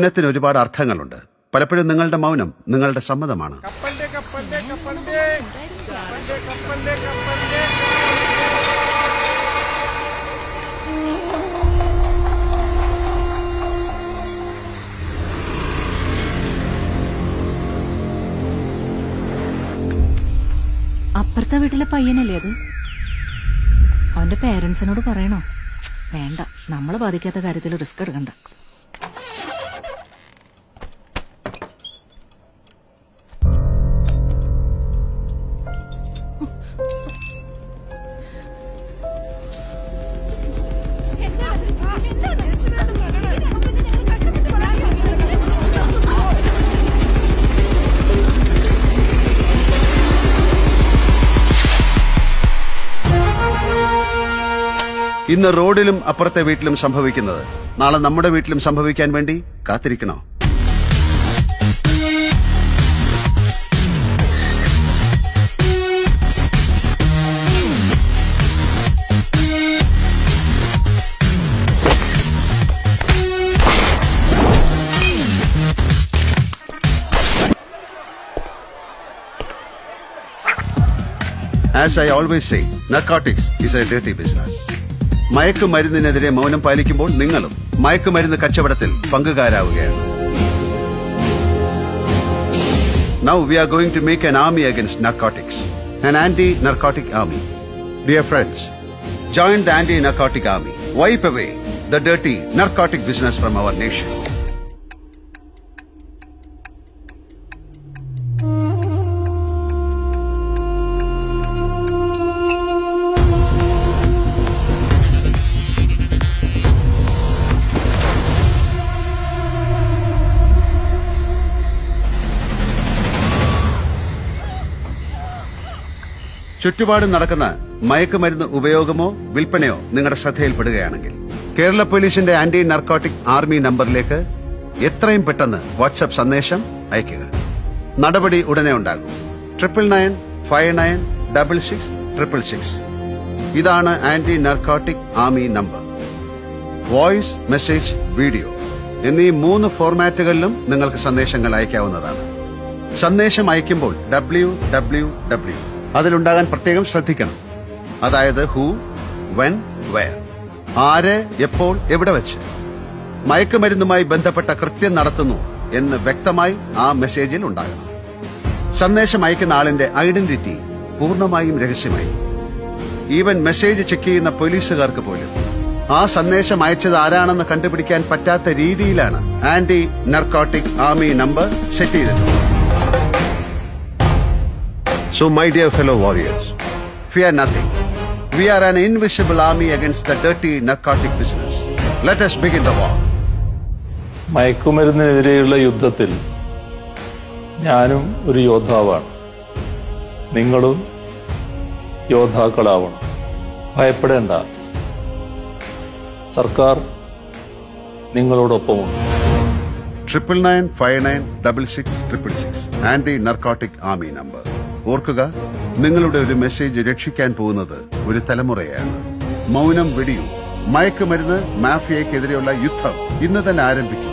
മൗനത്തിന് ഒരുപാട് അർത്ഥങ്ങളുണ്ട് പലപ്പോഴും നിങ്ങളുടെ മൗനം നിങ്ങളുടെ സമ്മതമാണ് കപ്പലിന്റെ കപ്പലിന്റെ കപ്പലിന്റെ കപ്പലിന്റെ കപ്പലിന്റെ കപ്പലിന്റെ അപ്പുറത്തെ വീട്ടിലെ പയ്യനല്ലേ അത് അവന്റെ പേരൻസിനോട് പറയണോ വേണ്ട നമ്മളെ ബാധിക്കാത്ത കാര്യത്തിൽ റിസ്ക് എടുക്കണ്ട ഇന്ന് റോഡിലും അപ്പുറത്തെ വീട്ടിലും സംഭവിക്കുന്നത് നാളെ നമ്മുടെ വീട്ടിലും സംഭവിക്കാൻ വേണ്ടി കാത്തിരിക്കണോ As I always say, narcotics is a dirty business. മയക്കുമരുന്നിനെതിരെ മൗനം പാലിക്കുമ്പോൾ നിങ്ങളും മയക്കുമരുന്ന് കച്ചവടത്തിൽ പങ്കുകാരാവുകയാണ് Now we are going to make an army against narcotics, an anti-narcotic army. Dear friends, join the anti-narcotic army. Wipe away the dirty narcotic business from our nation. ചുറ്റുപാടും നടക്കുന്ന മയക്കുമരുന്ന് ഉപയോഗമോ വിൽപ്പനയോ നിങ്ങളുടെ ശ്രദ്ധയിൽപ്പെടുകയാണെങ്കിൽ കേരള പോലീസിന്റെ anti narcotic army നമ്പറിലേക്ക് എത്രയും പെട്ടെന്ന് WhatsApp സന്ദേശം അയയ്ക്കുക നടപടി ഉടനെ ഉണ്ടാകും triple nine five nine double six triple six ഇതാണ് anti narcotic army number voice message video എന്നീ മൂന്ന് ഫോർമാറ്റുകളിലും നിങ്ങൾക്ക് സന്ദേശങ്ങൾ അയക്കാവുന്നതാണ് സന്ദേശം അയക്കുമ്പോൾ ഡബ്ല്യു ഡബ്ല്യു ഡബ്ല്യു അതിലുണ്ടാകാൻ പ്രത്യേകം ശ്രദ്ധിക്കണം അതായത് ഹൂ വെൻ വെയർ ആര് എപ്പോൾ എവിടെ വെച്ച് മയക്കുമരുന്നുമായി ബന്ധപ്പെട്ട കൃത്യം നടത്തുന്നു എന്ന് വ്യക്തമായി ആ മെസ്സേജിൽ ഉണ്ടാകണം സന്ദേശം അയക്കുന്ന ആളിന്റെ ഐഡന്റിറ്റി പൂർണ്ണമായും രഹസ്യമായി ഈവൻ മെസ്സേജ് ചെക്ക് ചെയ്യുന്ന പോലീസുകാർക്ക് പോലും ആ സന്ദേശം അയച്ചത് ആരാണെന്ന് കണ്ടുപിടിക്കാൻ പറ്റാത്ത രീതിയിലാണ് anti narcotic army number set ചെയ്തിട്ടുള്ളത് So, my dear fellow warriors, fear nothing. We are an invisible army against the dirty narcotic business. Let us begin the war. മയക്കുമരുന്നിനെതിരെയുള്ള യുദ്ധത്തിൽ ഞാനും ഒരു യോദ്ധാവാണ് നിങ്ങളും യോദ്ധാക്കളാവണം ഭയപ്പെടേണ്ട സർക്കാർ നിങ്ങളോടൊപ്പമുണ്ട് triple nine five nine double six triple six anti narcotic army number ഓർക്കുക നിങ്ങളുടെ ഒരു മെസ്സേജ് രക്ഷിക്കാൻ പോകുന്നത് ഒരു തലമുറയാണ് മൗനം വെടിയും മയക്കുമരുന്ന് മാഫിയയ്ക്കെതിരെയുള്ള യുദ്ധം ഇന്ന് തന്നെ ആരംഭിക്കും